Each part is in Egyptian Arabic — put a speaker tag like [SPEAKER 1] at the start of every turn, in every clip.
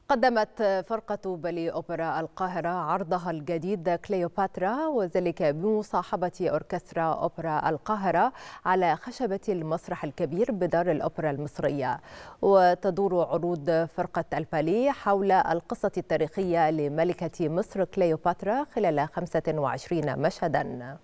[SPEAKER 1] قدمت فرقة بالي أوبرا القاهرة عرضها الجديد كليوباترا وذلك بمصاحبة أوركسترا أوبرا القاهرة على خشبة المسرح الكبير بدار الأوبرا المصرية وتدور عروض فرقة البالي حول القصة التاريخية لملكة مصر كليوباترا خلال 25 مشهداً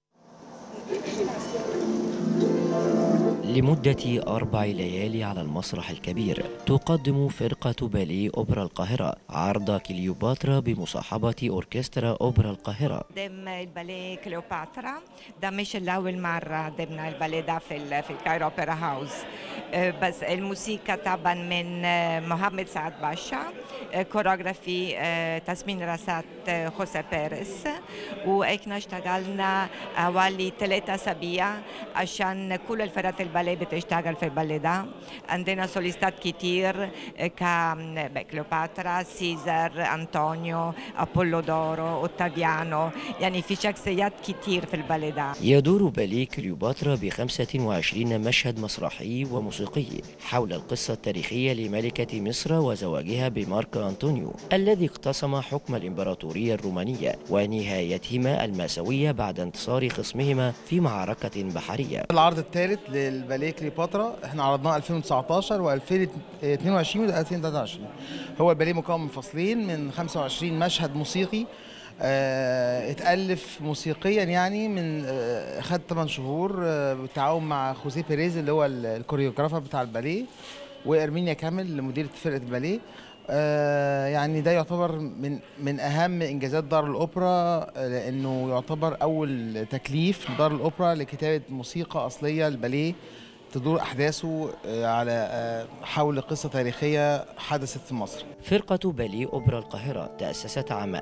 [SPEAKER 2] لمدة أربع ليالي على المسرح الكبير تقدم فرقة باليه أوبرا القاهرة عرض كليوباترا بمصاحبة أوركسترا أوبرا القاهرة
[SPEAKER 3] قدم الباليه كليوباترا ده مش الأول مرة قدمنا الباليه ده في في الكايرو أوبرا هاوس بس الموسيقى طبعا من محمد سعد باشا كوريوغرافي تسمين راسات خوسيه بيريس واحنا اشتغلنا حوالي ثلاثة أسابيع عشان كل الفرق الباليه بتشتغل في الباليه ده عندنا سوليستات كتير كليوباترا سيزر أنطونيو أبولو دورو أوتافيانو يعني في شخصيات كتير في الباليه ده
[SPEAKER 2] يدور باليه كليوباترا ب 25 مشهد مسرحي وموسيقي حول القصة التاريخية لملكة مصر وزواجها بمارك أنطونيو الذي اقتسم حكم الإمبراطورية الرومانية ونهايتهما المأساوية بعد انتصار خصمهما في معركة بحرية
[SPEAKER 4] العرض الثالث للباليه كليوباترا احنا عرضناه 2019 و2022 و2023 هو الباليه مكون من فصلين من 25 مشهد موسيقي اه اتألف موسيقيا يعني من اه خد 8 شهور اه بالتعاون مع خوزيه بيريز اللي هو الكوريوغرافر بتاع الباليه وارمينيا كامل مديرة فرقة الباليه آه يعني ده يعتبر من من اهم انجازات دار الاوبرا لانه يعتبر اول تكليف لدار الاوبرا لكتابه موسيقى اصليه للباليه تدور احداثه على حول قصه تاريخيه حدثت في مصر.
[SPEAKER 2] فرقه باليه اوبرا القاهره تاسست عام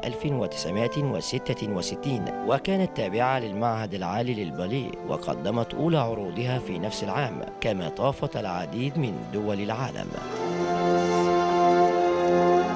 [SPEAKER 2] 1966 وكانت تابعه للمعهد العالي للباليه وقدمت اولى عروضها في نفس العام كما طافت العديد من دول العالم.